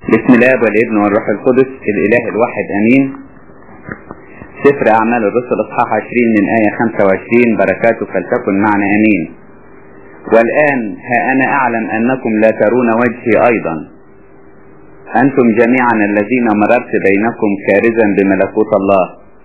بسم الله والابن والروح القدس الإله الواحد أمين سفر أعمال الرسل إصحاح 20 من آية 25 بركاته فلتكن معنا أمين والآن ها أنا أعلم أنكم لا ترون وجهي أيضا أنتم جميعا الذين مررت بينكم كارزا بملكوت الله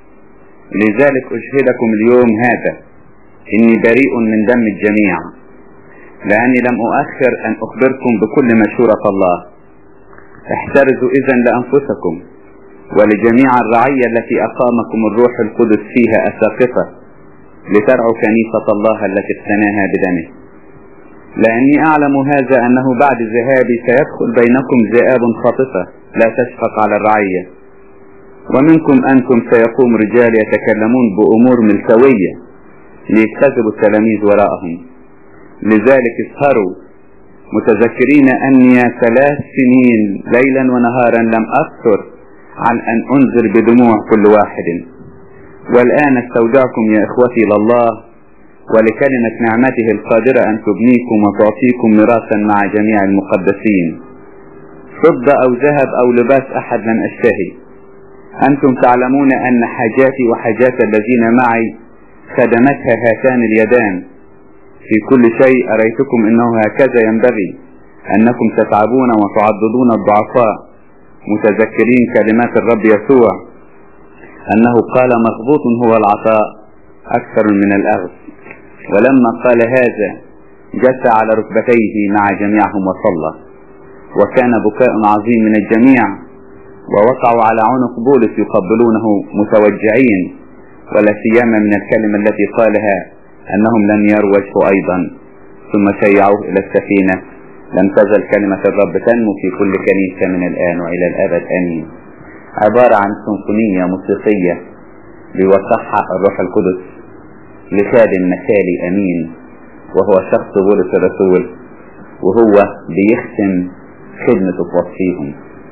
لذلك أشهدكم اليوم هذا إني بريء من دم الجميع لأني لم أؤخر أن أخبركم بكل مشورة الله احترزوا إذا لأنفسكم ولجميع الرعية التي أقامكم الروح القدس فيها أساقفة لترعوا كنيسة الله التي اقتناها بدمه لأني أعلم هذا أنه بعد ذهابي سيدخل بينكم ذئاب خاطفة لا تشفق على الرعية ومنكم أنتم سيقوم رجال يتكلمون بأمور ملكوية ليكتسبوا التلاميذ وراءهم لذلك اسهروا متذكرين أني ثلاث سنين ليلا ونهارا لم أكثر عن أن أنذر بدموع كل واحد والآن استودعكم يا إخوتي لله ولكلمة نعمته القادرة أن تبنيكم وتعطيكم ميراثا مع جميع المقدسين فضة أو ذهب أو لباس أحد لم أشتهي أنتم تعلمون أن حاجاتي وحاجات الذين معي خدمتها هاتان اليدان في كل شيء أريتكم أنه هكذا ينبغي أنكم تتعبون وتعضدون الضعفاء متذكرين كلمات الرب يسوع أنه قال مغبوط هو العطاء أكثر من الأغث ولما قال هذا جث على ركبتيه مع جميعهم وصلى وكان بكاء عظيم من الجميع ووقعوا على عنق بولس يقبلونه متوجعين ولا سيما من الكلمة التي قالها أنهم لم يروا وجهه أيضا ثم شيعوه إلى السفينة لم تزل كلمة الرب تنمو في كل كنيسة من الآن وإلى الأبد آمين عبارة عن سيمفونية موسيقية بيوسعها الروح القدس لخادم مثالي أمين وهو شخص بولس الرسول وهو بيختم خدمته بوصفيهم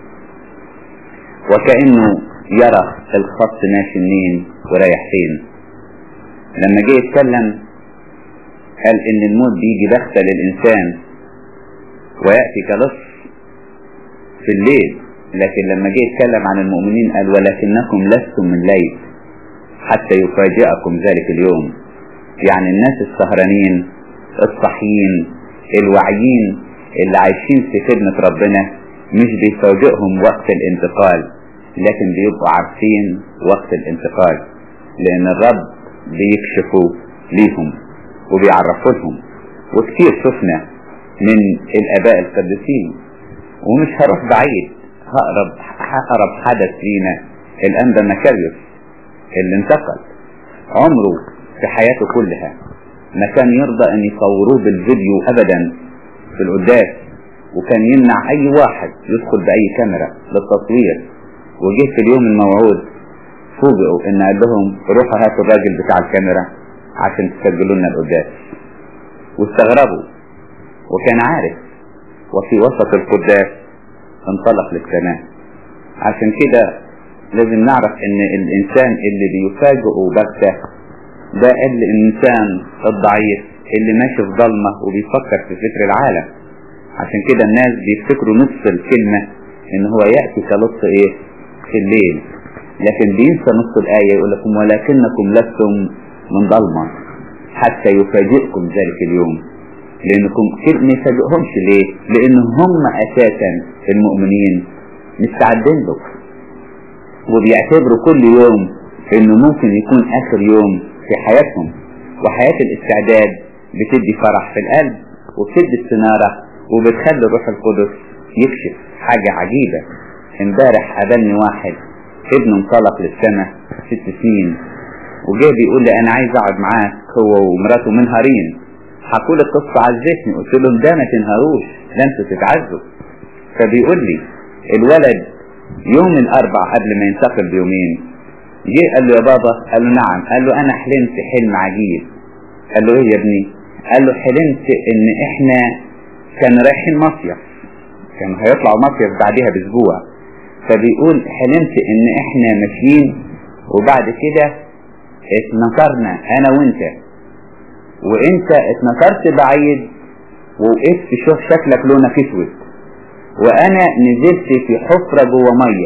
وكأنه يرى الخط ماشي منين ورايح فين لما جه يتكلم قال ان الموت بيجي بغتة للانسان ويأتي كلص في الليل لكن لما جه يتكلم عن المؤمنين قال ولكنكم لستم من ليل حتى يفاجئكم ذلك اليوم يعني الناس السهرانين الصحيين الواعيين اللي عايشين في خدمة ربنا مش بيفاجئهم وقت الانتقال لكن بيبقوا عارفين وقت الانتقال لان الرب بيكشفوا ليهم وبيعرفوا لهم وكتير شفنا من الاباء القديسين ومش هروح بعيد هقرب هقرب حدث لينا الانبا مكاريوس اللي انتقل عمره في حياته كلها ما كان يرضى ان يصوروه بالفيديو ابدا في القداس وكان يمنع اي واحد يدخل باي كاميرا للتصوير وجه في اليوم الموعود فوجئوا ان قال لهم روحوا هاتوا الراجل بتاع الكاميرا عشان تسجلوا لنا القداس واستغربوا وكان عارف وفي وسط القداس انطلق للسماء عشان كده لازم نعرف ان الانسان اللي بيفاجئه بغتة ده الانسان الضعيف اللي ماشي في ضلمة وبيفكر في فكر العالم عشان كده الناس بيفتكروا نص الكلمة ان هو يأتي كلص ايه في الليل لكن بينسى نص الآية يقول لكم ولكنكم لستم من ضلمة حتى يفاجئكم ذلك اليوم لأنكم ما يفاجئهمش ليه لأن هم أساسا المؤمنين مستعدين له وبيعتبروا كل يوم انه ممكن يكون اخر يوم في حياتهم وحياة الاستعداد بتدي فرح في القلب وبتدي استنارة وبتخلي الروح القدس يكشف حاجة عجيبة امبارح قابلني واحد ابنه انطلق للسماء ست سنين وجاي بيقول لي انا عايز اقعد معاك هو ومراته منهارين حكوا لي القصه عزتني قلت لهم ده ما تنهاروش ده انتوا تتعزوا فبيقول لي الولد يوم الاربع قبل ما ينتقل بيومين جه قال له يا بابا قال له نعم قال له انا حلمت حلم عجيب قال له ايه يا ابني قال له حلمت ان احنا كانوا رايحين مصيف كانوا هيطلعوا مصيف بعدها باسبوع فبيقول حلمت ان احنا ماشيين وبعد كده اتنطرنا انا وانت وانت اتنطرت بعيد ووقفت شوف شكلك لونك اسود وانا نزلت في حفرة جوه مية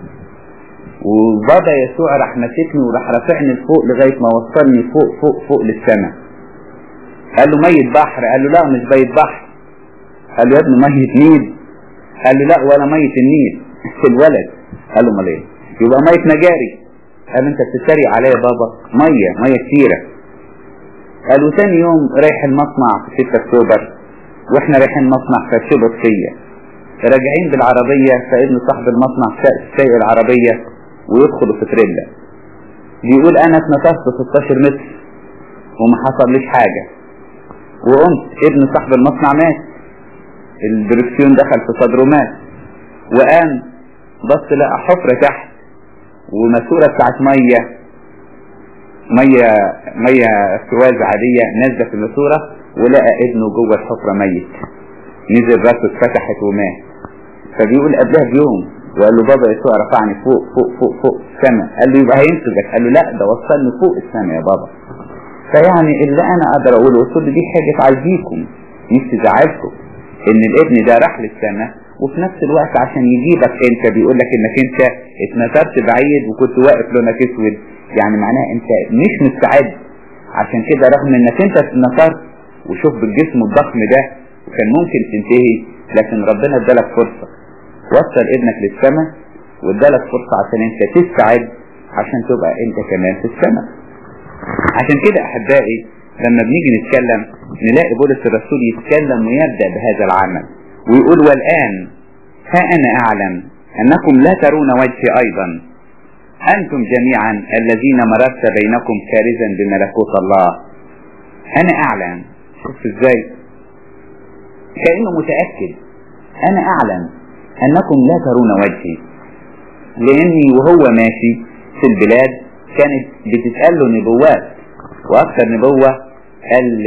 وبابا يسوع راح ماسكني وراح رافعني لفوق لغاية ما وصلني فوق فوق فوق للسماء قال له مية بحر قال له لا مش مية بحر قال له يا ابني مية نيل قال له لا ولا مية النيل الولد قال له امال ايه يبقى مية مجاري قال له انت بتتريق عليا يا بابا مية مية كتيرة قال له تاني يوم رايح المصنع في 6 اكتوبر واحنا رايحين مصنع فشبط فيا راجعين بالعربية فابن صاحب المصنع سايق العربية ويدخل في تريلا بيقول انا اتنطفت 16 متر وما حصليش حاجة وقمت ابن صاحب المصنع مات الدركسيون دخل في صدره مات وقام بص لقى حفرة تحت وماسورة بتاعت مية مية مية سواز عادية نازلة في الماسورة ولقى ابنه جوه الحفرة ميت نزل راسه اتفتحت ومات فبيقول قبلها بيوم وقال له بابا يسوع رفعني فوق فوق فوق فوق السماء قال له يبقى هينقذك قال له لا ده وصلني فوق السماء يا بابا فيعني اللي انا اقدر اقوله قلت له دي حاجة تعزيكم مش تزعلكم ان الابن ده راح للسماء وفي نفس الوقت عشان يجيبك انت بيقول لك انك انت اتنطرت بعيد وكنت واقف لونك اسود يعني معناه انت مش مستعد عشان كده رغم انك انت اتنطرت وشوف بالجسم الضخم ده وكان ممكن تنتهي لكن ربنا ادالك فرصة وصل ابنك للسماء وادالك فرصة عشان انت تستعد عشان تبقى انت كمان في السماء عشان كده احبائي لما بنيجي نتكلم نلاقي بولس الرسول يتكلم ويبدأ بهذا العمل ويقول والآن ها أنا أعلم أنكم لا ترون وجهي أيضا أنتم جميعا الذين مررت بينكم كارزا بملكوت الله أنا أعلم شوف إزاي كأنه متأكد أنا أعلم أنكم لا ترون وجهي لأني وهو ماشي في البلاد كانت بتتقال له نبوات وأكثر نبوة قال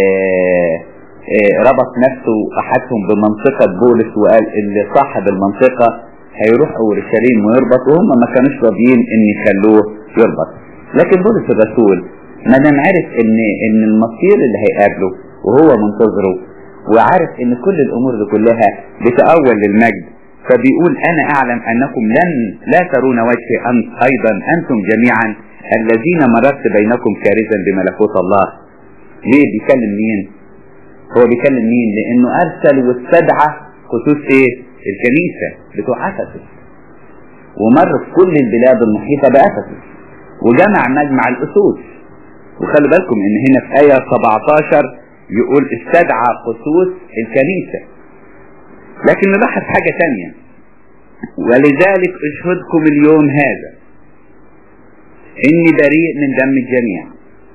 ربط نفسه أحدهم بمنطقة بولس وقال اللي صاحب المنطقة هيروح اورشليم ويربط وهم ما كانوش راضيين ان يخلوه يربط لكن بولس الرسول ما دام عرف ان ان المصير اللي هيقابله وهو منتظره وعارف ان كل الامور دي كلها بتأول للمجد فبيقول انا اعلم انكم لن لا ترون وجهي أنت ايضا انتم جميعا الذين مررت بينكم كارثا بملكوت الله ليه بيكلم مين هو بيكلم مين لانه ارسل واستدعى خصوص ايه الكنيسة بتوع افسس ومر في كل البلاد المحيطة بافسس وجمع مجمع الاسود وخلي بالكم ان هنا في آية 17 يقول استدعى خصوص الكنيسة لكن نلاحظ حاجة تانية ولذلك اشهدكم اليوم هذا اني بريء من دم الجميع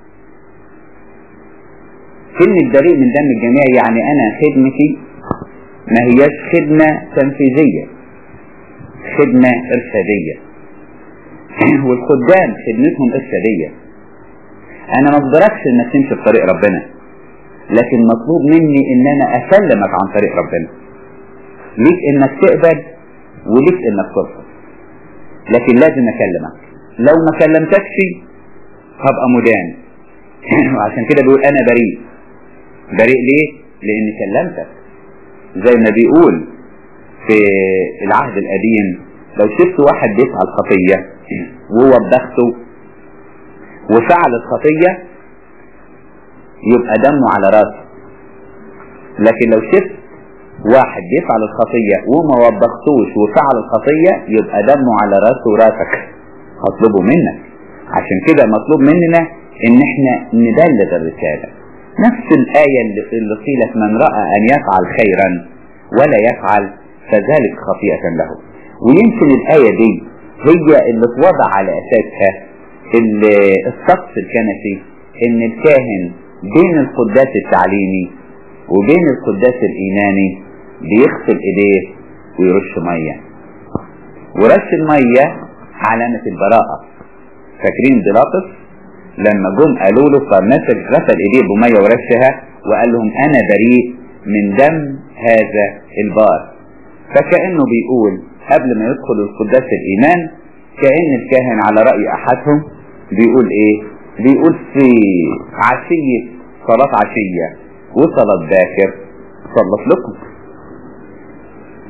كلمة بريء من دم الجميع يعني انا خدمتي ما هياش خدمة تنفيذية خدمة ارشادية والخدام خدمتهم ارشادية انا ما اقدركش انك تمشي في طريق ربنا لكن مطلوب مني ان انا اكلمك عن طريق ربنا ليك انك تقبل وليك انك ترفض لكن لازم اكلمك لو ما كلمتكش هبقى مدان وعشان كده بيقول انا بريء بريء ليه لاني كلمتك زي ما بيقول في العهد القديم لو شفت واحد بيفعل خطية ووبخته وفعل الخطية يبقى دمه على راسه لكن لو شفت واحد بيفعل الخطية وما وبختوش وفعل الخطية يبقى دمه على راسه وراسك هطلبه منك عشان كده مطلوب مننا ان احنا نبلغ الرسالة نفس الآية اللي قيلت من رأى أن يفعل خيرا ولا يفعل فذلك خطيئة له ويمكن الآية دي هي اللي اتوضع على أساسها السقف الكنسي إن الكاهن بين القداس التعليمي وبين القداس الإيماني بيغسل إيديه ويرش مية ورش المية علامة البراءة فاكرين بيلاطس لما جم قالوا له فمسك غسل ايديه بميه ورشها وقال لهم انا بريء من دم هذا البار فكانه بيقول قبل ما يدخل القداس الايمان كان الكاهن على راي احدهم بيقول ايه بيقول في عشيه صلاه عشيه وصلاه باكر صلت لكم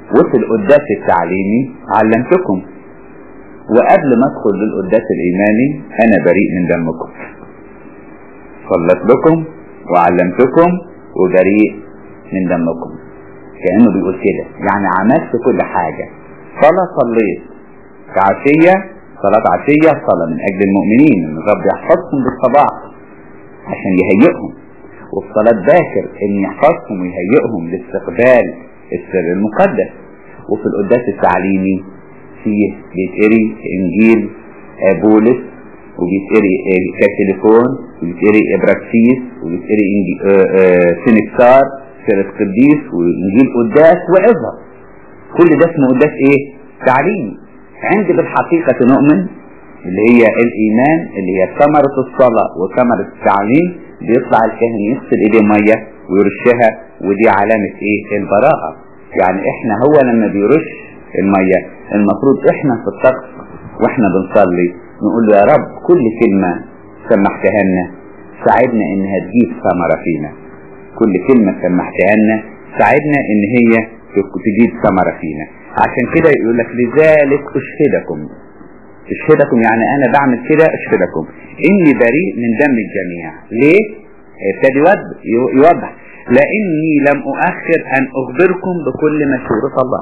وفي القداس التعليمي علمتكم وقبل ما ادخل للقداس الايماني انا بريء من دمكم صلت لكم وعلمتكم وبريء من دمكم كأنه بيقول كده يعني عملت كل حاجة صلاة صليت كعشية صلاة عشية صلاة من أجل المؤمنين إن الرب يحفظهم بالصباح عشان يهيئهم وفي صلاة باكر إن يحفظهم ويهيئهم لاستقبال السر المقدس وفي القداس التعليمي فيه بيتقري إنجيل بولس وبيتقري كتليفون وبيتقري إبراكسيس وبيتقري سينكسار سيرة قديس وإنجيل قداس وعظة كل ده اسمه قداس إيه؟ تعليمي عندي بالحقيقة نؤمن اللي هي الإيمان اللي هي ثمرة الصلاة وثمرة التعليم بيطلع الكاهن يغسل إيديه مية ويرشها ودي علامة إيه؟ البراءة يعني إحنا هو لما بيرش المية المفروض إحنا في الطقس وإحنا بنصلي نقول له يا رب كل كلمة سمحتها لنا ساعدنا إنها تجيب ثمرة فينا كل كلمة سمحتها لنا ساعدنا إن هي تجيب ثمرة فينا عشان كده يقول لك لذلك أشهدكم أشهدكم يعني أنا بعمل كده أشهدكم إني بريء من دم الجميع ليه؟ ابتدي يوضح لأني لم أؤخر أن أخبركم بكل مشورة الله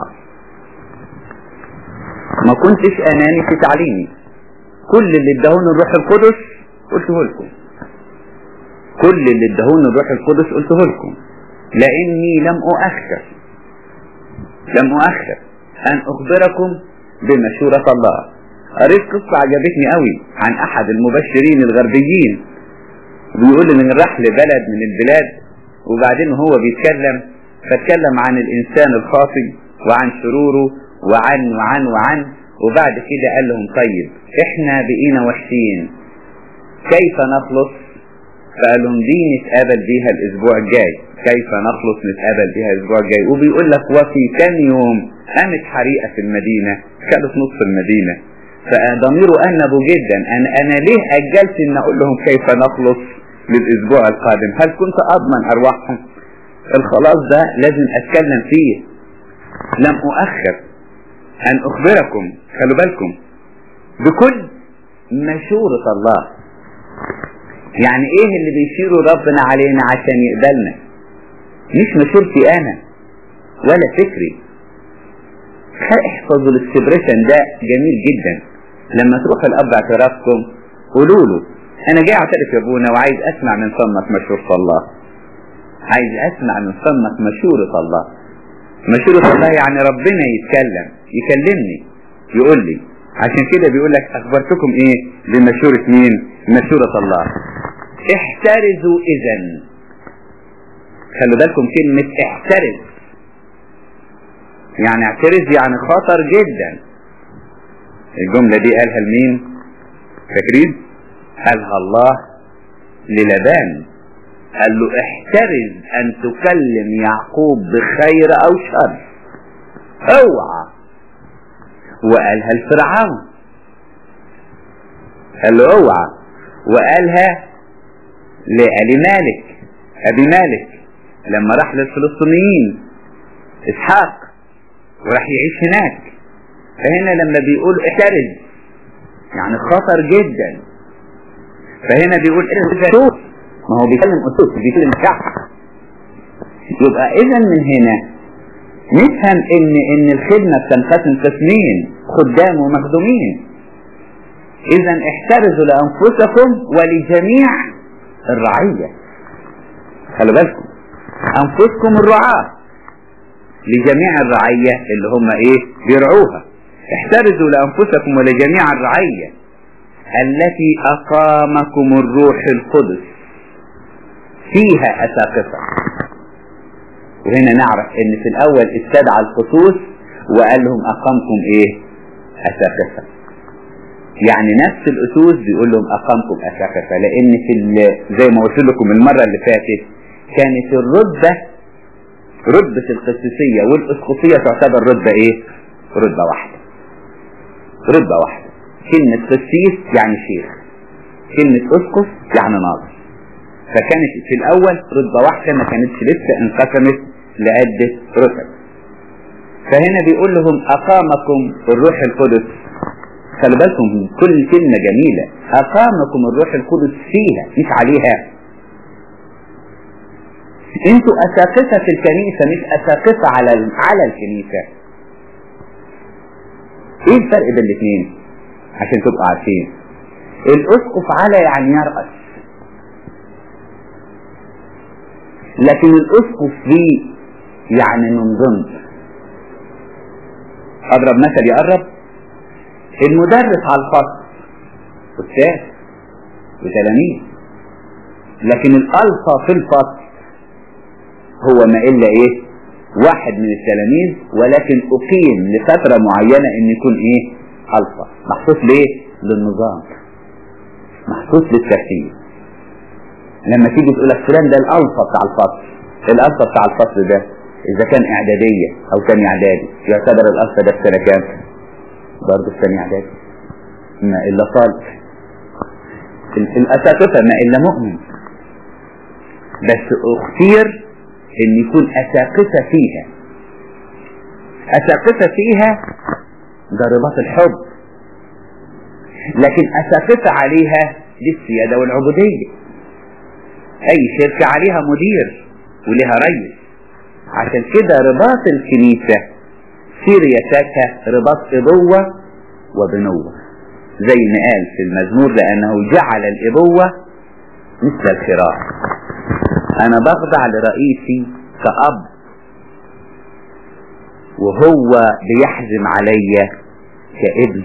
ما كنتش أناني في تعليمي كل اللي ادهوني الروح القدس قلته لكم كل اللي ادهوني الروح القدس قلته لكم لاني لم اؤخر لم اؤخر ان اخبركم بمشورة الله قريت قصة عجبتني قوي عن احد المبشرين الغربيين بيقول ان راح لبلد من البلاد وبعدين هو بيتكلم فاتكلم عن الانسان الخاطي وعن شروره وعن وعن وعن وبعد كده قال لهم طيب احنا بقينا وحشين كيف نخلص فقال لهم دي نتقابل بيها الاسبوع الجاي كيف نخلص نتقابل بيها الاسبوع الجاي وبيقول لك وفي كام يوم قامت حريقة في المدينة كانت نص المدينة فضميره أنبه جدا أنا, أنا ليه أجلت أن أقول لهم كيف نخلص للأسبوع القادم هل كنت أضمن أرواحهم الخلاص ده لازم أتكلم فيه لم أؤخر أن أخبركم خلوا بالكم بكل مشورة الله يعني إيه اللي بيشيره ربنا علينا عشان يقبلنا مش مشورتي أنا ولا فكري احفظوا الاكسبريشن ده جميل جدا لما تروح الأب اعترافكم قولوا له أنا جاي أعترف يا أبونا وعايز أسمع من فمك مشورة الله عايز أسمع من فمك مشورة الله مشورة الله يعني ربنا يتكلم يكلمني يقول لي عشان كده بيقول لك اخبرتكم ايه بمشورة مين مشورة الله احترزوا اذا خلوا بالكم كلمة احترز يعني اعترز يعني خطر جدا الجملة دي قالها لمين فاكرين قالها الله للبان قال له احترز ان تكلم يعقوب بخير او شر اوعى وقالها لفرعون قال له اوعى وقالها لأبي مالك أبي مالك لما راح للفلسطينيين إسحاق وراح يعيش هناك فهنا لما بيقول احترز يعني خطر جدا فهنا بيقول احترز ما هو بيكلم أسود بيكلم شعب يبقى إذا من هنا نفهم ان ان الخدمة بتنقسم قسمين خدام ومخدومين اذا احترزوا لانفسكم ولجميع الرعية خلوا بالكم انفسكم الرعاة لجميع الرعية اللي هم ايه بيرعوها احترزوا لانفسكم ولجميع الرعية التي اقامكم الروح القدس فيها اساقفة وهنا نعرف ان في الاول استدعى الخصوص وقال لهم اقامكم ايه اساقفة يعني نفس الاسوس بيقول لهم اقامكم اساقفة لان في زي ما قلت لكم المرة اللي فاتت كانت الرتبة رتبة القسيسية والاسقفية تعتبر رتبة ايه رتبة واحدة رتبة واحدة كلمة قسيس يعني شيخ كلمة اسقف يعني ناظر فكانت في الاول رتبة واحدة ما كانتش لسه انقسمت لعدة رتب فهنا بيقول لهم أقامكم الروح القدس خلي بالكم كل كلمة جميلة أقامكم الروح القدس فيها مش عليها انتوا أساقفة في الكنيسة مش أساقفة على على الكنيسة ايه الفرق بين الاثنين عشان تبقوا عارفين الاسقف على يعني يرأس لكن الاسقف في يعني من ضمن اضرب مثل يقرب المدرس على الفصل استاذ وتلاميذ لكن الالفا في الفصل هو ما الا ايه واحد من التلاميذ ولكن اقيم لفترة معينة ان يكون ايه الفا محطوط ليه للنظام محطوط للترتيب لما تيجي تقول لك فلان ده الالفا بتاع الفصل الالفا بتاع الفصل ده اذا كان اعدادية او ثاني اعدادي يعتبر الالفا ده في سنة كام برضه في ثاني اعدادي ما الا طالب الاساتذة ما الا مؤمن بس اختير ان يكون اساقفة فيها اساقفة فيها ده رباط الحب لكن اساقفة عليها دي السيادة والعبودية اي شركة عليها مدير ولها رئيس عشان كده رباط الكنيسة في رياستها رباط ابوة وبنوة زي ما قال في المزمور لانه جعل الابوة مثل الخراف انا بخضع لرئيسي كأب وهو بيحزم عليا كابن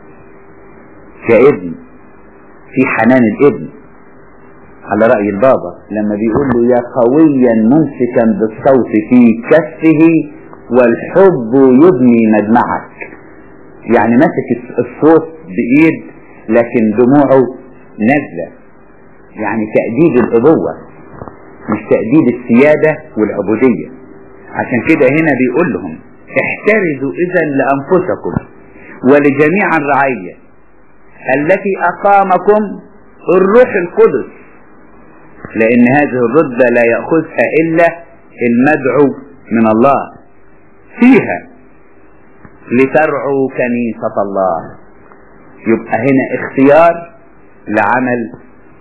كابن في حنان الابن على رأي البابا لما بيقول له يا قويا ممسكا بالصوت في كفه والحب يبني مدمعك يعني ماسك الصوت بإيد لكن دموعه نازلة يعني تأديد الأبوة مش تأديد السيادة والعبودية عشان كده هنا بيقول لهم احترزوا إذا لأنفسكم ولجميع الرعية التي أقامكم الروح القدس لأن هذه الردة لا يأخذها إلا المدعو من الله فيها لترعوا كنيسة الله يبقى هنا اختيار لعمل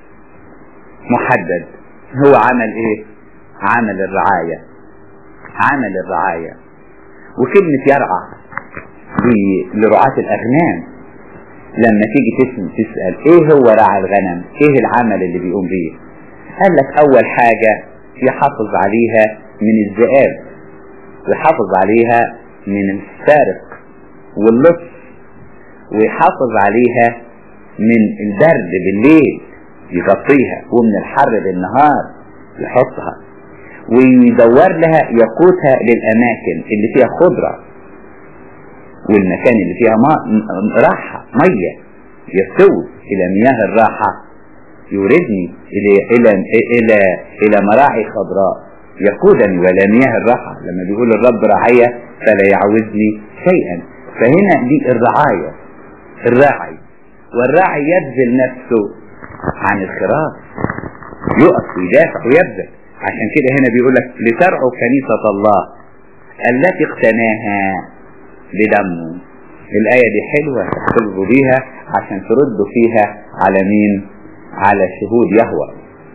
محدد هو عمل ايه عمل الرعاية عمل الرعاية وكلمة يرعى دي لرعاة الأغنام لما تيجي تسأل, تسأل ايه هو رعى الغنم ايه العمل اللي بيقوم بيه قال لك اول حاجة يحافظ عليها من الذئاب ويحافظ عليها من السارق واللص ويحافظ ويحافظ من البرد بالليل يغطيها ومن الحر بالنهار يحطها ويدور لها يقودها للأماكن اللي فيها خضرة والمكان اللي فيها ماء راحة مية يستوي إلى مياه الراحة يوردني إلى إلى إلى إلى مراعي خضراء يقودني ولا مياه الراحة لما بيقول الرب رعاية فلا يعوزني شيئا فهنا دي الرعاية الراعي والراعي يبذل نفسه عن الخراف يقف ويدافع ويبذل عشان كده هنا بيقول لك لترعوا كنيسة الله التي اقتناها بدمه الآية دي حلوة تحتفظوا بيها عشان تردوا فيها على مين على شهود يهوى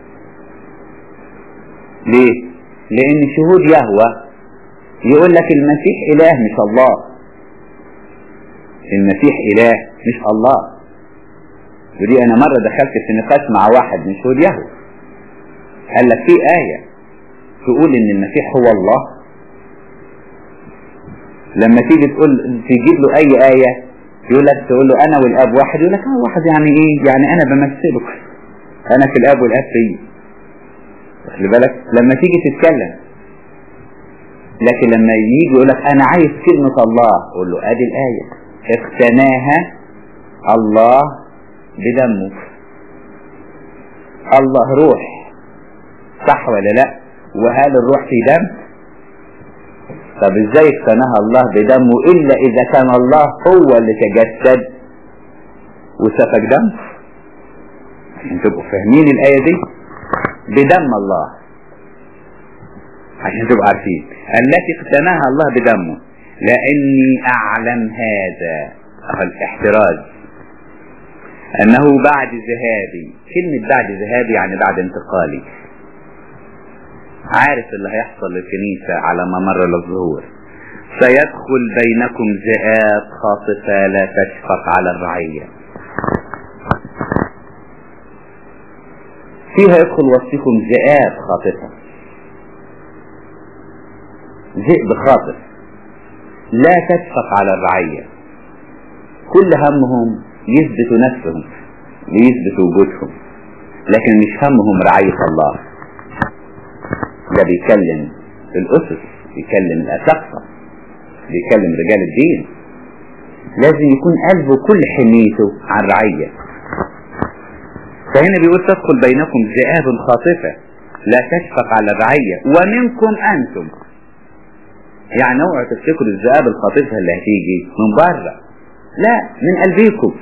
ليه لان شهود يهوى يقول لك المسيح اله مش الله المسيح اله مش الله ودي انا مرة دخلت في نقاش مع واحد من شهود يهوى قال لك في آية تقول ان المسيح هو الله لما تيجي تقول تجيب له اي آية يقول لك تقول له انا والاب واحد يقول لك اه واحد يعني ايه يعني انا بمثلك انا في الاب والاب فيه خلي بالك لما تيجي تتكلم لكن لما يجي يقول لك انا عايز كلمة الله قول له ادي الآية اقتناها الله بدمه الله روح صح ولا لا وهل الروح في دم طب ازاي اقتناها الله بدمه الا اذا كان الله هو اللي تجسد وسفك دم عشان تبقوا فاهمين الايه دي بدم الله عشان تبقوا عارفين التي اقتناها الله بدمه لاني اعلم هذا الاحتراز انه بعد ذهابي كلمة بعد ذهابي يعني بعد انتقالي عارف اللي هيحصل للكنيسة على ممر الظهور سيدخل بينكم ذئاب خاطفة لا تشفق على الرعية فيها يدخل وسطكم ذئاب خاطفة ذئب خاطف لا تشفق على الرعية كل همهم يثبتوا نفسهم ويثبتوا وجودهم لكن مش همهم رعاية الله ده بيكلم الأسس بيكلم الأسقفة بيكلم رجال الدين لازم يكون قلبه كل حنيته عن رعية فهنا بيقول تدخل بينكم ذئاب خاطفة لا تشفق على الرعية ومنكم أنتم يعني اوعوا تفتكروا الذئاب الخاطفة اللي هتيجي من بره لا من قلبيكم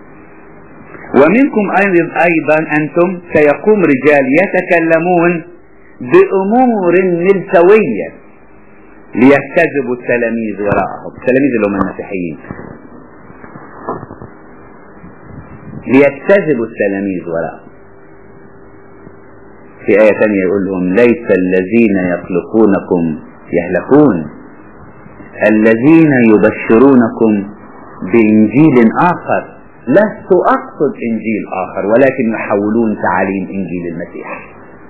ومنكم أيضا أنتم سيقوم رجال يتكلمون بأمور نلسوية ليجتذبوا التلاميذ وراءهم التلاميذ اللي هم المسيحيين ليجتذبوا التلاميذ وراءهم في آية ثانية يقول لهم ليس الذين يخلقونكم يهلكون الذين يبشرونكم بإنجيل آخر لست أقصد إنجيل آخر ولكن يحولون تعاليم إنجيل المسيح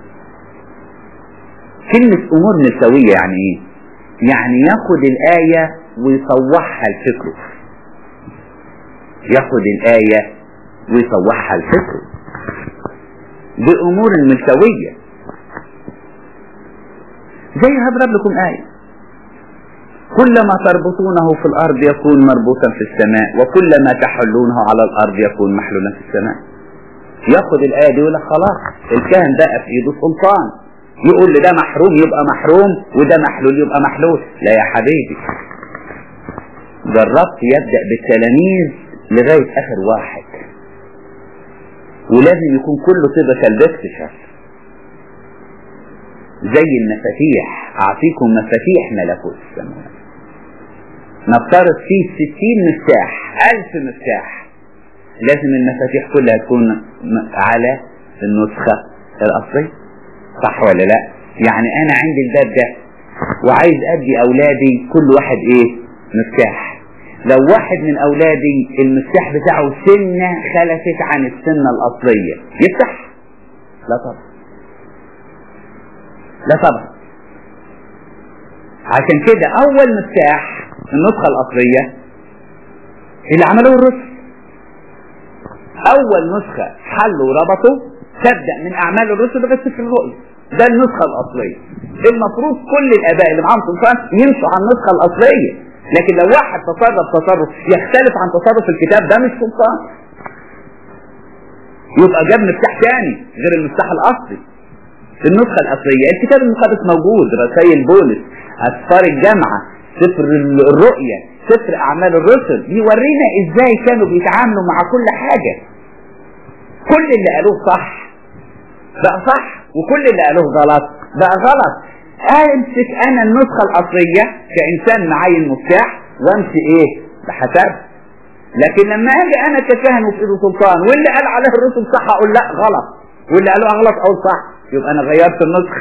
كلمة أمور نسوية يعني إيه؟ يعني ياخد الآية ويصوحها لفكره ياخد الآية ويصوحها لفكره بأمور ملتوية زي هضرب لكم آية كلما تربطونه في الأرض يكون مربوطا في السماء وكلما تحلونه على الأرض يكون محلولا في السماء ياخد الآية دي يقول لك خلاص الكاهن بقى في إيده سلطان يقول لي ده محروم يبقى محروم وده محلول يبقى محلول لا يا حبيبي جربت يبدأ بالتلاميذ لغاية آخر واحد ولازم يكون كله طبق الاكتشاف زي المفاتيح أعطيكم مفاتيح ملكوت السماوات نفترض فيه ستين مفتاح ألف مفتاح لازم المفاتيح كلها تكون على النسخة الأصلية صح ولا لا يعني أنا عندي الباب ده وعايز أدي أولادي كل واحد إيه مفتاح لو واحد من أولادي المفتاح بتاعه سنة خلفت عن السنة الأصلية يفتح لا طبعا لا طبعا عشان كده أول مفتاح النسخة الأصلية اللي عملوه الرسل أول نسخة حلوا وربطوا تبدأ من أعمال الرسل بس في الرؤية ده النسخة الأصلية المفروض كل الآباء اللي معاهم سلطان يمشوا على النسخة الأصلية لكن لو واحد تصرف تصرف يختلف عن تصرف الكتاب ده مش سلطان يبقى جاب مفتاح تاني غير المفتاح الأصلي النسخة الأصلية الكتاب المقدس موجود رسائل بولس أسفار الجامعة سفر الرؤية سفر أعمال الرسل بيورينا إزاي كانوا بيتعاملوا مع كل حاجة كل اللي قالوه صح بقى صح وكل اللي قالوه غلط بقى غلط امسك انا النسخة الاصلية كانسان معايا المفتاح وامشي ايه بحسب لكن لما اجي انا ككاهن وفي ايده سلطان واللي قال عليه الرسل صح اقول لا غلط واللي قالوها غلط اقول صح يبقى انا غيرت النسخة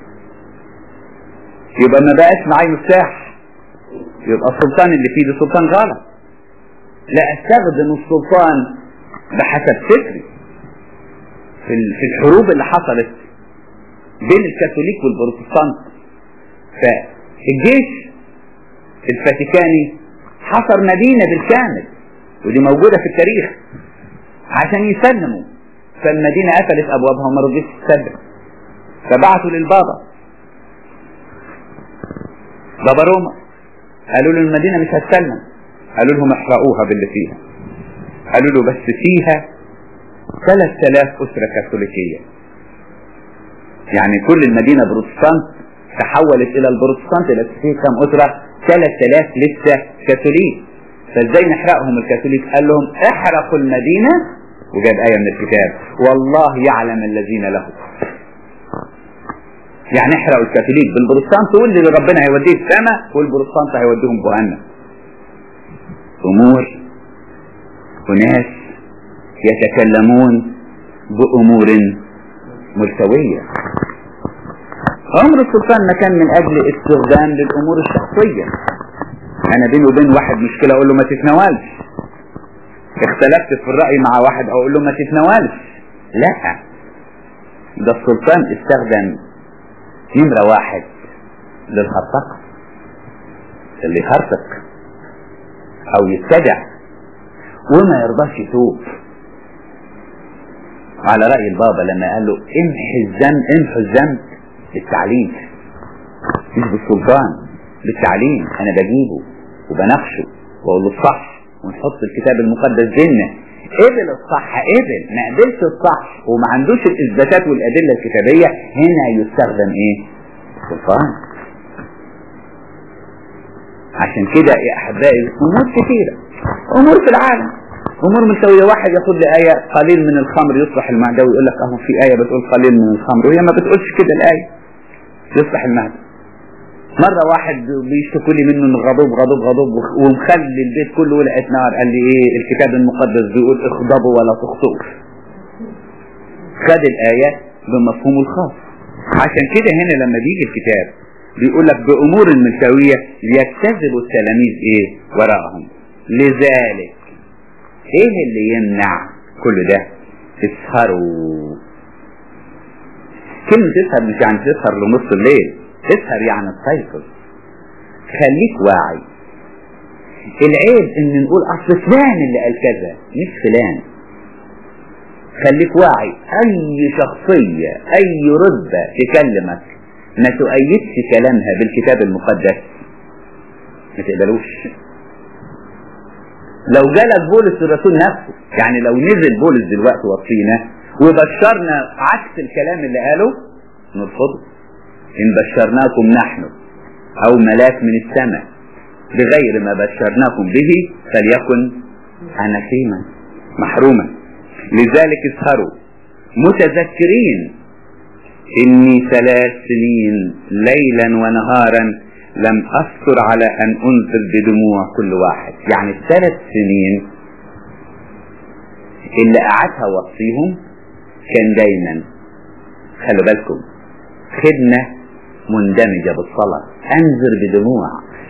يبقى ما بقاش معايا مفتاح يبقى السلطان اللي في ايده سلطان غلط لا استخدم السلطان بحسب فكري في في الحروب اللي حصلت بين الكاثوليك والبروتستانت فالجيش الفاتيكاني حصر مدينة بالكامل ودي موجودة في التاريخ عشان يسلموا فالمدينة قفلت أبوابها وما رضيتش تسلم فبعثوا للبابا بابا روما قالوا له المدينة مش هتسلم قالوا لهم احرقوها باللي فيها قالوا له بس فيها 3000 أسرة كاثوليكية يعني كل المدينة بروتستانت تحولت إلى البروتستانت اللي فيه كم أسرة 3000 لسه كاثوليك فازاي نحرقهم الكاثوليك قال لهم احرقوا المدينة وجاب آية من الكتاب والله يعلم الذين له يعني احرقوا الكاثوليك بالبروتستانت واللي ربنا هيوديه السماء والبروتستانت هيوديهم جهنم امور وناس يتكلمون بامور ملتويه عمر السلطان ما كان من اجل استخدام للامور الشخصيه انا بيني وبين واحد مشكله اقول له ما تتناولش اختلفت في الراي مع واحد اقول له ما تتناولش لا ده السلطان استخدم نمرة واحد للهرطقة اللي يهرطق او يتبع وما يرضاش يتوب على رأي البابا لما قال له امحي الذنب امحوا الذنب بالتعليم مش بالسلطان بالتعليم انا بجيبه وبناقشه واقول له الصح ونحط الكتاب المقدس بينا قبل الصح قبل ما قبلش الصح وما عندوش الاثباتات والادله الكتابيه هنا يستخدم ايه؟ سلطان عشان كده يا احبائي امور كثيره امور في العالم امور ملتويه واحد ياخد لي ايه قليل من الخمر يصلح المعده ويقول لك اهو في ايه بتقول قليل من الخمر وهي ما بتقولش كده الايه يصلح المعده مرة واحد بيشتكوا لي منه انه غضوب غضوب غضوب ومخلي البيت كله ولعت نار قال لي ايه الكتاب المقدس بيقول اغضبوا ولا تخطئوا خد الآية بمفهومه الخاص عشان كده هنا لما بيجي الكتاب بيقول لك بأمور الملتوية يجتذب التلاميذ ايه وراءهم لذلك ايه اللي يمنع كل ده تسهروا كلمة تسهر مش يعني تسهر لنص الليل تسهر يعني تسيطر خليك واعي العيب ان نقول اصل فلان اللي قال كذا مش فلان خليك واعي اي شخصية اي رتبة تكلمك ما تؤيدش كلامها بالكتاب المقدس ما تقبلوش لو جالك بولس الرسول نفسه يعني لو نزل بولس دلوقتي وصينا وبشرنا عكس الكلام اللي قاله نرفضه إن بشرناكم نحن أو ملاك من السماء بغير ما بشرناكم به فليكن أناثيما محروما لذلك اسهروا متذكرين إني ثلاث سنين ليلا ونهارا لم أذكر على أن أنزل بدموع كل واحد يعني الثلاث سنين اللي قعدها وصيهم كان دايما خلوا بالكم خدمة مندمجة بالصلاة انذر بدموع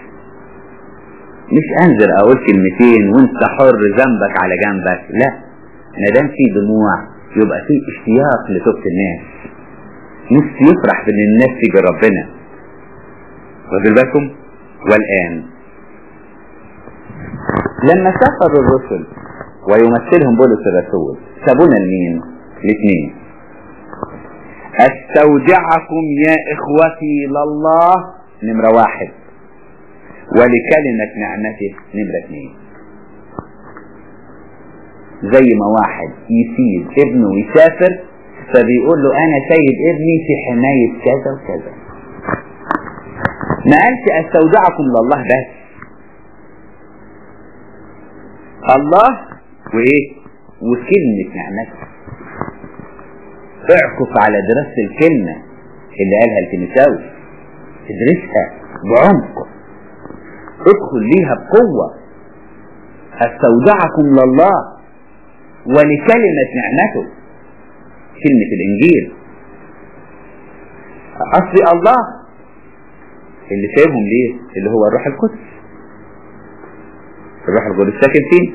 مش انذر اقول كلمتين وانت حر ذنبك على جنبك لا ما دام في دموع يبقى في اشتياق لتوبة الناس نفسي يفرح بان الناس تيجي ربنا واخد بالكم والان لما سافر الرسل ويمثلهم بولس الرسول سابونا لمين؟ الاثنين استودعكم يا اخوتي لله نمرة واحد ولكلمة نعمته نمرة اثنين زي ما واحد يسيب ابنه يسافر فبيقول له انا سيد ابني في حماية كذا وكذا ما قالش استودعكم لله بس الله وايه وكلمة نعمته اعكف على دراسة الكلمة اللي قالها التيمساوي ادرسها بعمق ادخل ليها بقوة استودعكم لله ولكلمة نعمته كلمة الانجيل اصل الله اللي سايبهم ليه اللي هو الروح القدس الروح القدس ساكن فيه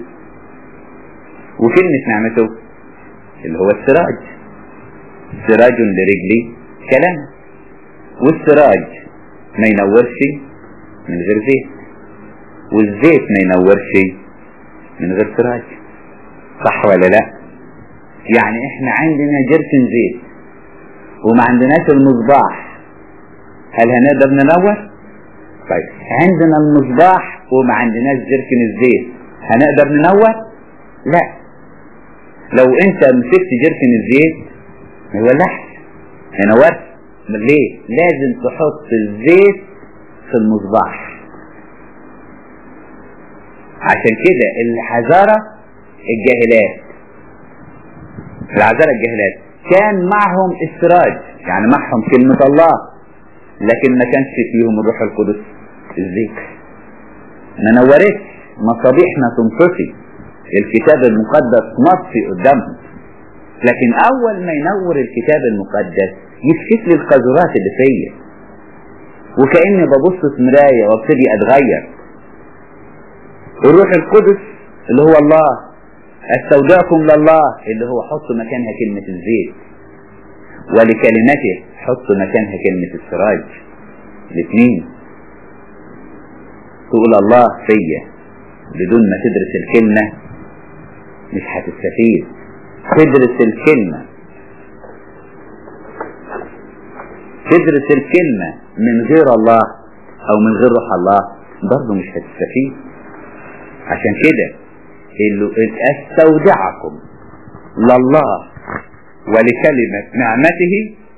وكلمة نعمته اللي هو السراج سراج لرجلي كلام والسراج ما ينورش من غير زيت والزيت ما ينورش من غير سراج صح ولا لا يعني احنا عندنا جركن زيت وما عندناش المصباح هل هنقدر ننور طيب عندنا المصباح وما عندناش جركن الزيت هنقدر ننور لا لو انت مسكت جركن الزيت ما يولعش ينورش ليه لازم تحط الزيت في المصباح عشان كده الحذارة الجاهلات العذارى الجاهلات كان معهم السراج يعني معهم كلمة الله لكن ما كانش فيهم الروح القدس الذكر ما نورتش مصابيحنا تنطفي الكتاب المقدس نطفي قدامهم لكن اول ما ينور الكتاب المقدس يكشف لي القذورات اللي فيا وكاني ببص في مرايه وابتدي اتغير الروح القدس اللي هو الله استودعكم لله اللي هو حط مكانها كلمة الزيت ولكلمته حط مكانها كلمة السراج الاثنين تقول الله فيا بدون ما تدرس الكلمة مش هتستفيد تدرس الكلمة تدرس الكلمة من غير الله او من غير روح الله برضه مش هتستفيد عشان كده استودعكم لله ولكلمة نعمته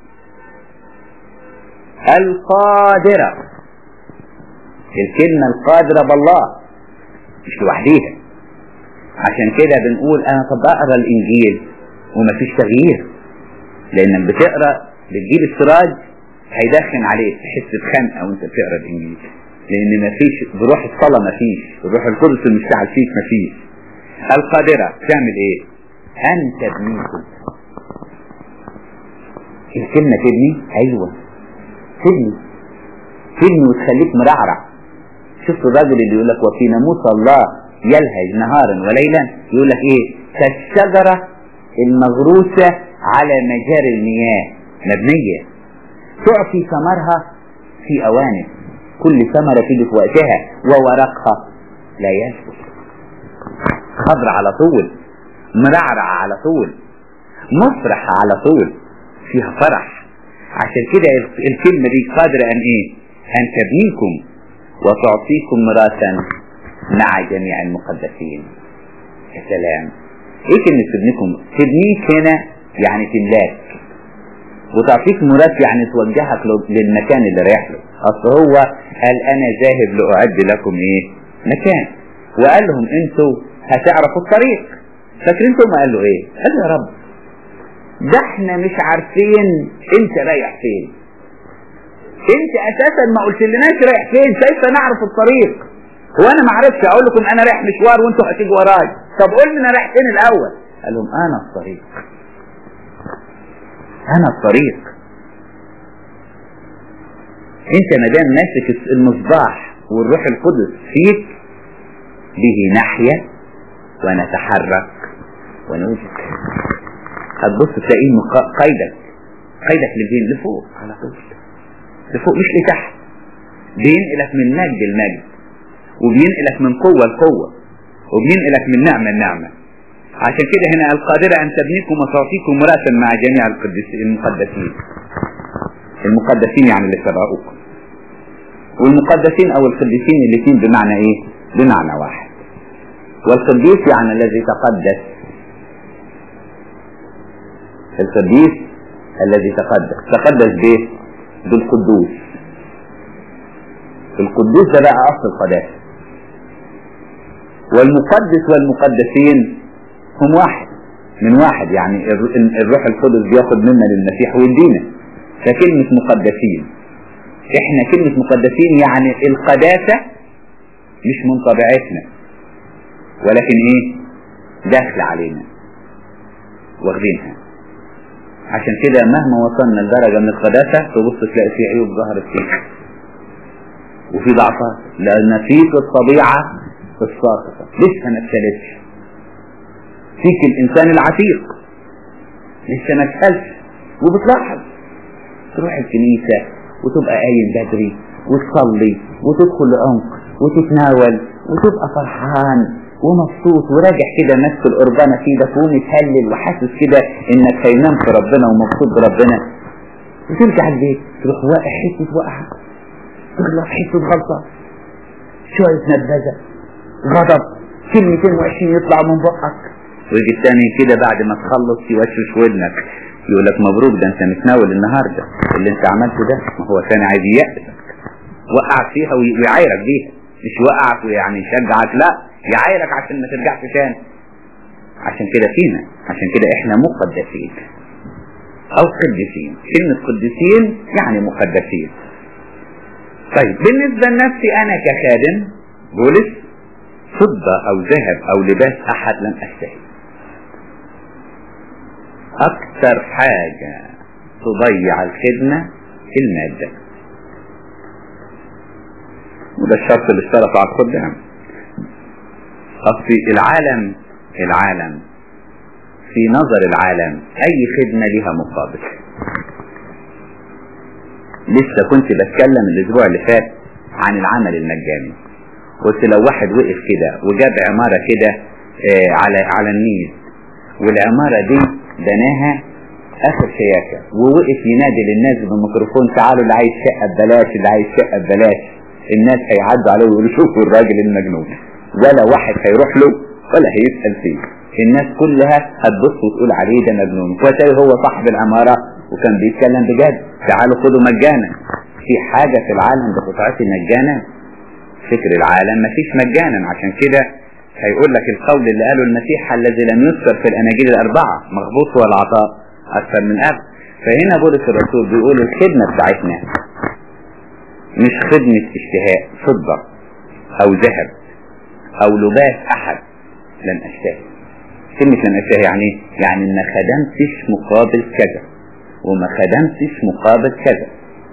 القادرة الكلمة القادرة بالله مش لوحديها عشان كده بنقول انا طب اقرا الانجيل ومفيش تغيير لانك بتقرا بتجيب السراج هيدخن عليك تحس بخنقه وانت بتقرا الانجيل لان مفيش بروح الصلاه مفيش الروح القدس المشتعل فيك مفيش القادره تعمل ايه ان تبنيكم الكلمه تبني ايوه تبني تبني وتخليك مرعرع شفت الراجل اللي يقول لك وفي ناموس الله يلهج نهارا وليلا يقول لك ايه كالشجره المغروسه على مجاري المياه مبنيه تعطي ثمرها في اوانه كل ثمرة تيجي في وقتها وورقها لا يسكت خضر على طول مرعرع على طول مفرح على طول فيها فرح عشان كده الكلمة دي قادرة أن إيه أن تبنيكم وتعطيكم مراسا مع جميع المقدسين يا سلام ايه كلمة تبنيكم تبنيك هنا يعني تملاك وتعطيك ميراث يعني توجهك للمكان اللي رايح له اصل هو قال انا ذاهب لاعد لكم ايه مكان وقال لهم انتوا هتعرفوا الطريق فاكرين انتوا ما قال له ايه قال يا رب ده احنا مش عارفين انت رايح فين انت اساسا ما قلت لناش رايح فين كيف نعرف الطريق هو انا ما عرفتش اقول لكم انا رايح مشوار وانتوا هتيجوا وراي طب قول لي انا رايح فين الاول قال لهم انا الطريق انا الطريق انت ما دام ماسك المصباح والروح القدس فيك به نحيا ونتحرك ونوجد هتبص تلاقيه قيدك قيدك لفين لفوق على طول لفوق مش لتحت بينقلك من مجد لمجد وبينقلك من قوة لقوة وبينقلك من نعمة لنعمة عشان كده هنا القادرة أن تبنيكم وتعطيكم مراسا مع جميع المقدسين المقدسين يعني اللي سبقوكم والمقدسين أو القديسين الاثنين بمعنى إيه؟ بمعنى واحد والقديس يعني الذي تقدس القديس الذي تقدس تقدس به بالقدوس القدوس ده بقى أصل القداسة والمقدس والمقدسين هم واحد من واحد يعني الروح القدس بياخد منا للمسيح ويدينا فكلمة مقدسين احنا كلمة مقدسين يعني القداسة مش من طبيعتنا ولكن ايه داخل علينا واخدينها عشان كده مهما وصلنا لدرجة من القداسة تبص تلاقي في عيوب ظهرت فيك وفي ضعفات لأن فيك الطبيعة الساقطة لسه ما اتسالتش فيك الإنسان العتيق لسه ما اتسالش وبتلاحظ تروح الكنيسة وتبقى قايم بدري وتصلي وتدخل لعمق وتتناول وتبقى فرحان ومبسوط وراجع كده ماسك القربانه في ايدك ومتهلل وحاسس كده انك هينام في ربنا ومبسوط بربنا وترجع البيت تروح واقع حته وقعه تغلط حته غلطه شويه نرفزه غضب كلمتين وحشين يطلع من بقك ويجي الثاني كده بعد ما تخلص يوشوش ودنك يقول لك مبروك ده انت متناول النهارده اللي انت عملته ده ما هو ثاني عايز يأسك وقعك فيها ويعايرك بيها مش وقعك ويعني يشجعك لا يعايرك عشان ما ترجعش تاني عشان كده فينا عشان كده احنا مقدسين او قديسين كلمة قديسين يعني مقدسين طيب بالنسبة لنفسي أنا كخادم بولس فضة أو ذهب أو لباس أحد لم أشتهي أكثر حاجة تضيع الخدمة المادة وده الشرط اللي اشترطه على الخدام أصل العالم العالم في نظر العالم أي خدمة لها مقابل لسه كنت بتكلم الأسبوع اللي فات عن العمل المجاني قلت لو واحد وقف كده وجاب عمارة كده آه على على النيل والعمارة دي بناها آخر شياكة ووقف ينادي للناس بالميكروفون تعالوا اللي عايز شقة ببلاش اللي عايز شقة ببلاش الناس هيعدوا عليه ويقولوا شوفوا الراجل المجنون ولا واحد هيروح له ولا هيسأل فيه الناس كلها هتبص وتقول عليه ده مجنون وتلاقي هو صاحب العمارة وكان بيتكلم بجد تعالوا خدوا مجانا في حاجة في العالم بتتعطي مجانا فكر العالم مفيش مجانا عشان كده هيقول لك القول اللي قاله المسيح الذي لم يذكر في الاناجيل الاربعه مغبوط هو العطاء اكثر من اب فهنا بولس الرسول بيقول الخدمه بتاعتنا مش خدمه اشتهاء فضه او ذهب او لباس احد لم اشتهي كلمه لم اشتهي يعني يعني ما خدمتش مقابل كذا وما خدمتش مقابل كذا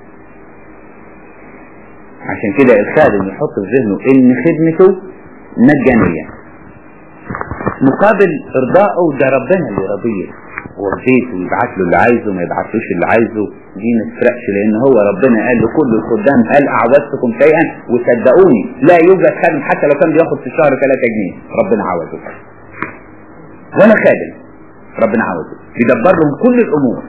عشان كده الخادم يحط في ذهنه ان خدمته مجانية مقابل ارضائه ده ربنا اللي يرضيه ورضيته ويبعت له اللي عايزه ما يبعتلوش اللي عايزه دي ما تفرقش لان هو ربنا قال لكل الخدام هل اعوزتكم شيئا وصدقوني لا يوجد خادم حتى لو كان بياخد في الشهر 3 جنيه ربنا عوزه ولا خادم ربنا عوزه يدبر لهم كل الامور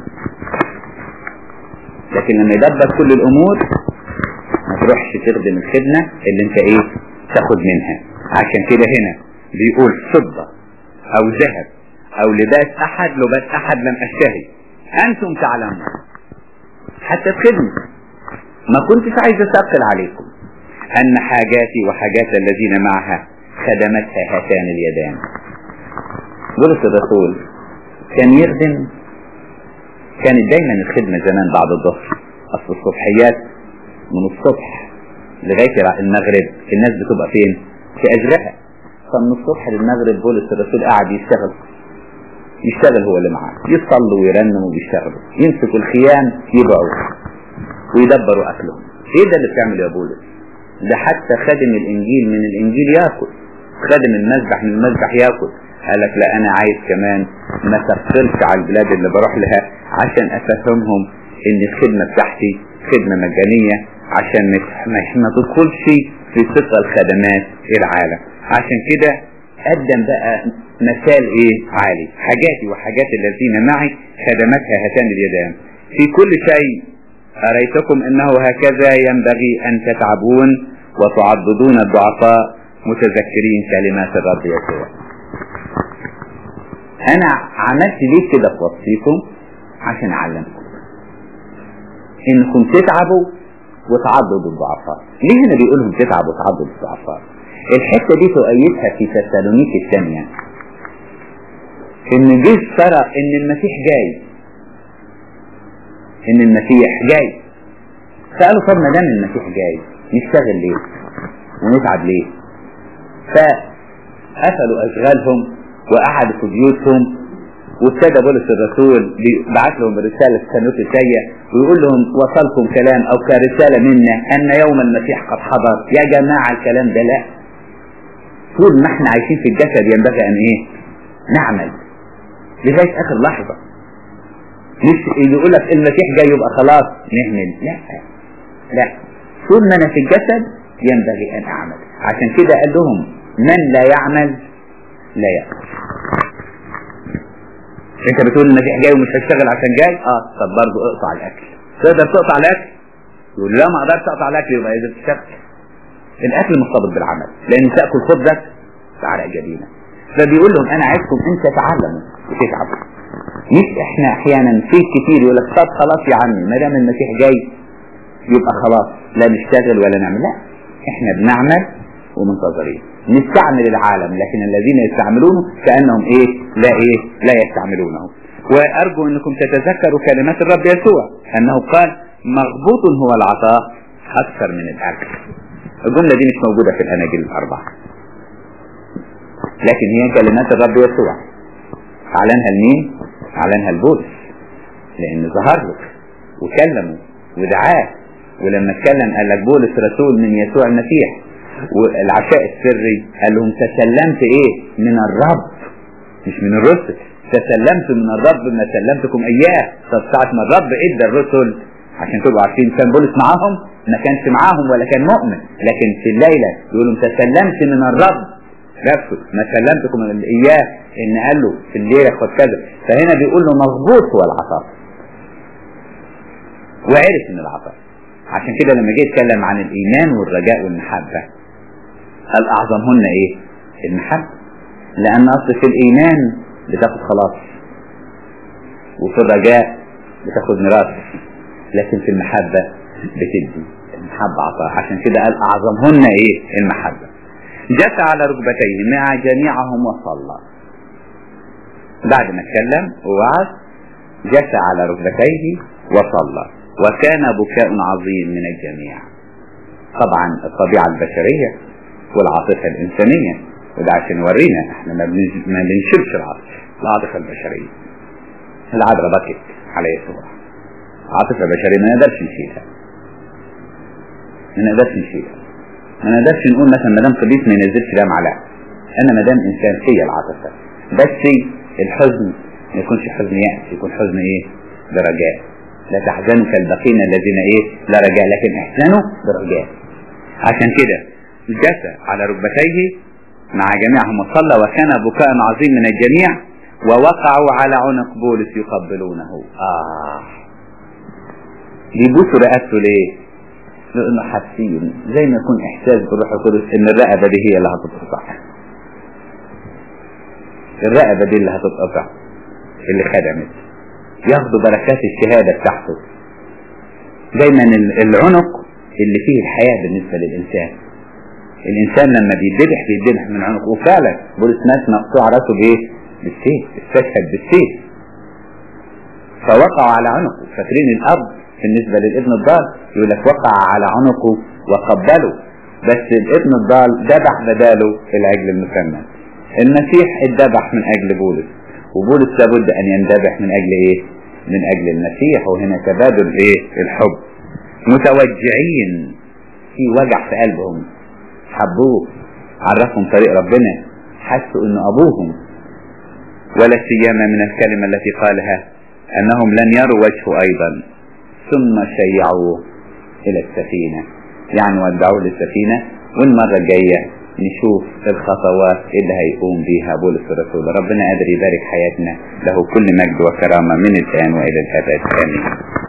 لكن لما يدبر كل الامور ما تروحش تخدم الخدمة اللي انت ايه تاخد منها عشان كده هنا بيقول فضة او ذهب او لباس احد لباس احد لم اشتهي انتم تعلمون حتى الخدمة ما كنتش عايز اثقل عليكم ان حاجاتي وحاجات الذين معها خدمتها هاتان اليدان بولس الرسول كان يخدم كانت دايما الخدمة زمان بعد الظهر اصل الصبحيات من الصبح لغاية المغرب الناس بتبقى فين في أجرها فمن الصبح للمغرب بولس الرسول قاعد يشتغل يشتغل هو اللي معاه يصلوا ويرنموا وبيشتغلوا يمسكوا الخيام يبيعوا ويدبروا أكلهم ايه ده اللي بتعمل يا بولس ده حتى خادم الإنجيل من الإنجيل ياكل خادم المذبح من المذبح ياكل قال لك لا أنا عايز كمان ما تفصلش على البلاد اللي بروح لها عشان أفهمهم إن الخدمة بتاعتي خدمة مجانية عشان ما تدخلش في ثقة الخدمات العالم عشان كده قدم بقى مثال ايه عالي حاجاتي وحاجات الذين معي خدمتها هاتان اليدان في كل شيء أريتكم أنه هكذا ينبغي أن تتعبون وتعضدون الضعفاء متذكرين كلمات الرب يسوع أنا عملت ليه كده في وصيكم عشان أعلمكم انكم تتعبوا وتعضدوا الضعفاء ليه هنا بيقولهم تتعبوا وتعضدوا الضعفاء الحته دي تؤيدها في تسالونيك الثانيه ان جيش ترى ان المسيح جاي ان المسيح جاي سالوا طب ما دام المسيح جاي نشتغل ليه ونتعب ليه فقفلوا اشغالهم وقعدوا في بيوتهم وابتدى بولس الرسول بعت لهم رسالة كانوت الجاية ويقول لهم وصلكم كلام أو كرسالة منا أن يوم المسيح قد حضر يا جماعة الكلام ده لا طول ما احنا عايشين في الجسد ينبغي أن إيه نعمل لغاية آخر لحظة مش يقول لك المسيح جاي يبقى خلاص نهمل لا لا طول ما أنا في الجسد ينبغي أن أعمل عشان كده قال لهم من لا يعمل لا يأكل انت بتقول المسيح جاي ومش هشتغل عشان جاي اه طب برضه اقطع الاكل تقدر تقطع الاكل يقول لا ما اقدرش اقطع الاكل يبقى اذا تشتغل الاكل مرتبط بالعمل لان تاكل خبزك تعرق جبينك فبيقول لهم انا عايزكم انت تتعلموا وتتعبوا مش احنا احيانا في كتير يقول لك طب خلاص يا عمي ما دام المسيح جاي يبقى خلاص لا نشتغل ولا نعمل لا احنا بنعمل ومنتظرين نستعمل العالم لكن الذين يستعملونه كأنهم ايه لا ايه لا يستعملونه وارجو انكم تتذكروا كلمات الرب يسوع انه قال مغبوط هو العطاء أكثر من الأكل الجملة دي مش موجودة في الأناجيل الأربعة لكن هي كلمات الرب يسوع أعلنها لمين؟ أعلنها لبولس لأن ظهر له وكلمه ودعاه ولما اتكلم قال لك بولس رسول من يسوع المسيح والعشاء السري قال لهم تسلمت ايه من الرب مش من الرسل تسلمت من الرب ما سلمتكم اياه طب ساعة ما الرب ادى الرسل عشان تبقوا عارفين كان بولس معاهم ما كانش معاهم ولا كان مؤمن لكن في الليلة يقولوا تسلمت من الرب نفسه ما سلمتكم اياه ان قال له في الليلة خد كذا فهنا بيقول له مظبوط هو العطاء وعرف من العطاء عشان كده لما جه يتكلم عن الايمان والرجاء والمحبة قال اعظمهن ايه المحبة لان اصل في الايمان بتاخد خلاص وفي الرجاء بتاخد ميراث لكن في المحبة بتدي المحبة عطاء عشان كده قال اعظمهن ايه المحبة جثى على ركبتيه مع جميعهم وصلى بعد ما اتكلم ووعظ جثى على ركبتيه وصلى وكان بكاء عظيم من الجميع طبعا الطبيعة البشرية والعاطفة الإنسانية وده عشان يورينا احنا ما, ما بنشيلش العاطفة العاطفة البشرية العذراء بكت على يسوع عاطفة بشرية ما نقدرش نشيلها ما نقدرش نشيلها ما نقدرش نقول مثلا ما دام قديس ما ينزلش دم على انا ما دام انسان هي العاطفة بس الحزن ما يكونش حزن يأس يكون حزن ايه برجاء لا تحزنوا كالبقين الذين ايه لا رجاء لكن احزنوا برجاء عشان كده جثى على ركبتيه مع جميعهم وصلى وكان بكاء عظيم من الجميع ووقعوا على عنق بولس يقبلونه آه يبوسوا رقبته ليه؟ لأنه حاسين زي ما يكون إحساس بالروح القدس إن الرقبة دي هي اللي هتتقطع الرقبة دي اللي هتتقطع اللي خدمت ياخدوا بركات الشهادة بتاعته دايما العنق اللي فيه الحياة بالنسبة للإنسان الإنسان لما بيتذبح بيتذبح من عنقه وفعلا بولس ناس مقطوع راسه بإيه؟ بالسيف استشهد بالسيف فوقعوا على عنقه فاكرين الأب بالنسبة للابن الضال يقول لك وقع على عنقه وقبله بس الابن الضال ذبح بداله العجل المسمى المسيح اتذبح من أجل بولس وبولس لابد أن ينذبح من أجل إيه؟ من أجل المسيح وهنا تبادل إيه؟ الحب متوجعين في وجع في قلبهم حبوه عرفهم طريق ربنا حسوا انه ابوهم ولا سيما من الكلمة التي قالها انهم لن يروا وجهه ايضا ثم شيعوه الى السفينة يعني ودعوه للسفينة والمرة الجاية نشوف الخطوات اللي هيقوم بيها بولس الرسول ربنا قادر يبارك حياتنا له كل مجد وكرامة من الآن وإلى الأبد آمين